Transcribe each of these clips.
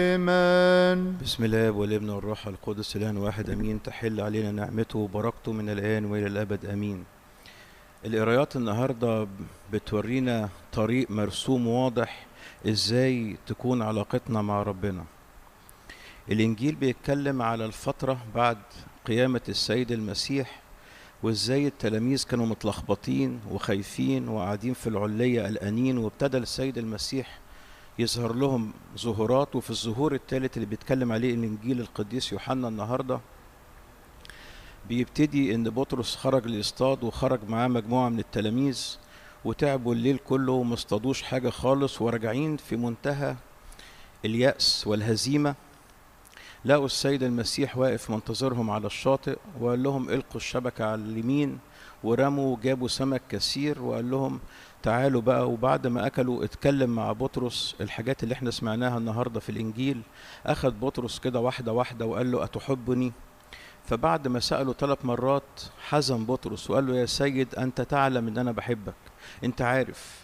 آمين بسم الله والابن والروح القدس الان واحد امين تحل علينا نعمته وبركته من الان والى الابد امين القرايات النهارده بتورينا طريق مرسوم واضح ازاي تكون علاقتنا مع ربنا الانجيل بيتكلم على الفتره بعد قيامه السيد المسيح وازاي التلاميذ كانوا متلخبطين وخايفين وقاعدين في العليه قلقانين وابتدى السيد المسيح يظهر لهم ظهورات وفي الظهور الثالث اللي بيتكلم عليه الانجيل القديس يوحنا النهارده بيبتدي ان بطرس خرج ليصطاد وخرج معاه مجموعه من التلاميذ وتعبوا الليل كله وما اصطادوش حاجه خالص وراجعين في منتهى اليأس والهزيمه لقوا السيد المسيح واقف منتظرهم على الشاطئ وقال لهم القوا الشبكه على اليمين ورموا وجابوا سمك كثير وقال لهم تعالوا بقى وبعد ما اكلوا اتكلم مع بطرس الحاجات اللي احنا سمعناها النهارده في الانجيل اخذ بطرس كده واحده واحده وقال له اتحبني فبعد ما ساله ثلاث مرات حزن بطرس وقال له يا سيد انت تعلم ان انا بحبك انت عارف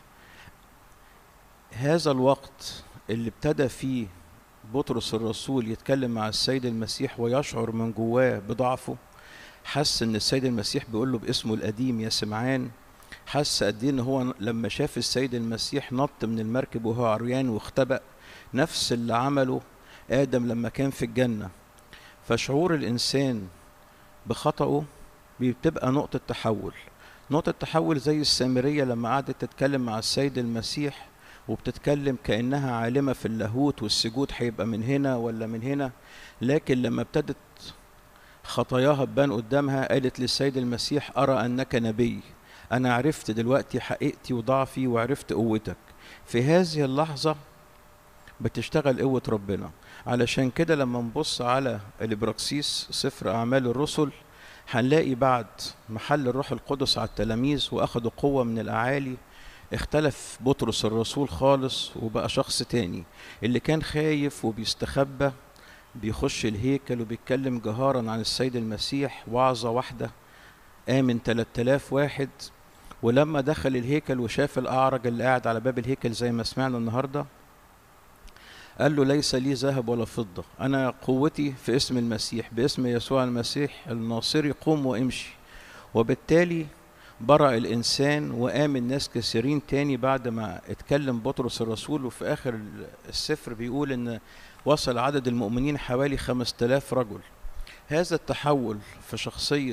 هذا الوقت اللي ابتدى فيه بطرس الرسول يتكلم مع السيد المسيح ويشعر من جواه بضعفه حس ان السيد المسيح بيقول له باسمه القديم يا سمعان حس قد ايه ان هو لما شاف السيد المسيح نط من المركب وهو عريان واختبأ نفس اللي عمله ادم لما كان في الجنه فشعور الانسان بخطئه بتبقى نقطه تحول نقطه تحول زي السامريه لما قعدت تتكلم مع السيد المسيح وبتتكلم كانها عالمه في اللاهوت والسجود هيبقى من هنا ولا من هنا لكن لما ابتدت خطاياها تبان قدامها قالت للسيد المسيح ارى انك نبي انا عرفت دلوقتي حقيقتي وضعفي وعرفت قوتك في هذه اللحظه بتشتغل قوه ربنا علشان كده لما نبص على الابراكسيس سفر اعمال الرسل هنلاقي بعد محل الروح القدس على التلاميذ واخدوا قوه من الاعالي اختلف بطرس الرسول خالص وبقى شخص تاني اللي كان خايف وبيستخبى بيخش الهيكل وبيتكلم جهارا عن السيد المسيح وعظة واحدة آمن 3000 واحد ولما دخل الهيكل وشاف الأعرج اللي قاعد على باب الهيكل زي ما سمعنا النهاردة قال له ليس لي ذهب ولا فضة أنا قوتي في اسم المسيح باسم يسوع المسيح الناصري قوم وامشي وبالتالي برأ الإنسان وآمن ناس كثيرين تاني بعد ما اتكلم بطرس الرسول وفي آخر السفر بيقول إن وصل عدد المؤمنين حوالي خمسة آلاف رجل هذا التحول في شخصية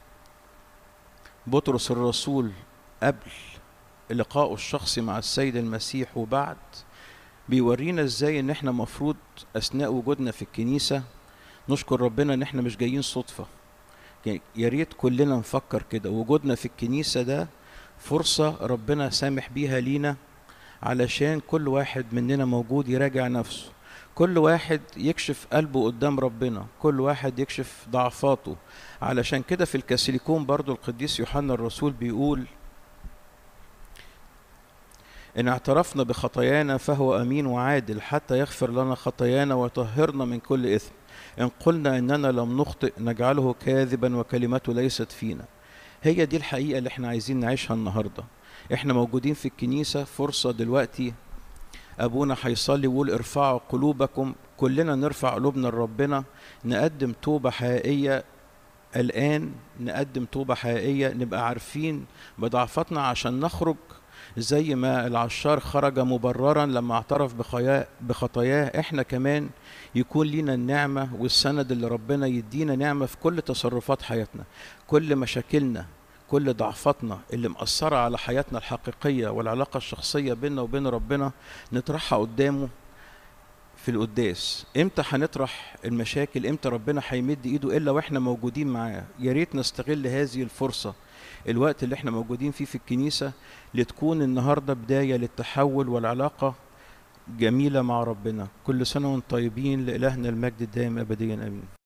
بطرس الرسول قبل لقائه الشخصي مع السيد المسيح وبعد بيورينا ازاي ان احنا مفروض اثناء وجودنا في الكنيسة نشكر ربنا ان احنا مش جايين صدفة يا ريت كلنا نفكر كده وجودنا في الكنيسة ده فرصة ربنا سامح بيها لينا علشان كل واحد مننا موجود يراجع نفسه كل واحد يكشف قلبه قدام ربنا كل واحد يكشف ضعفاته علشان كده في الكاسيليكون برضو القديس يوحنا الرسول بيقول إن اعترفنا بخطايانا فهو أمين وعادل حتى يغفر لنا خطايانا ويطهرنا من كل إثم إن قلنا إننا لم نخطئ نجعله كاذبا وكلمته ليست فينا هي دي الحقيقة اللي احنا عايزين نعيشها النهاردة احنا موجودين في الكنيسة فرصة دلوقتي ابونا هيصلي ويقول ارفعوا قلوبكم كلنا نرفع قلوبنا لربنا نقدم توبه حقيقيه الان نقدم توبه حقيقيه نبقى عارفين بضعفتنا عشان نخرج زي ما العشار خرج مبررا لما اعترف بخطاياه احنا كمان يكون لينا النعمه والسند اللي ربنا يدينا نعمه في كل تصرفات حياتنا كل مشاكلنا كل ضعفاتنا اللي مأثرة على حياتنا الحقيقية والعلاقة الشخصية بيننا وبين ربنا نطرحها قدامه في القداس امتى هنطرح المشاكل امتى ربنا هيمد ايده الا واحنا موجودين معاه يا ريت نستغل هذه الفرصة الوقت اللي احنا موجودين فيه في الكنيسة لتكون النهاردة بداية للتحول والعلاقة جميلة مع ربنا كل سنة وانتم طيبين لإلهنا المجد الدائم أبديا أمين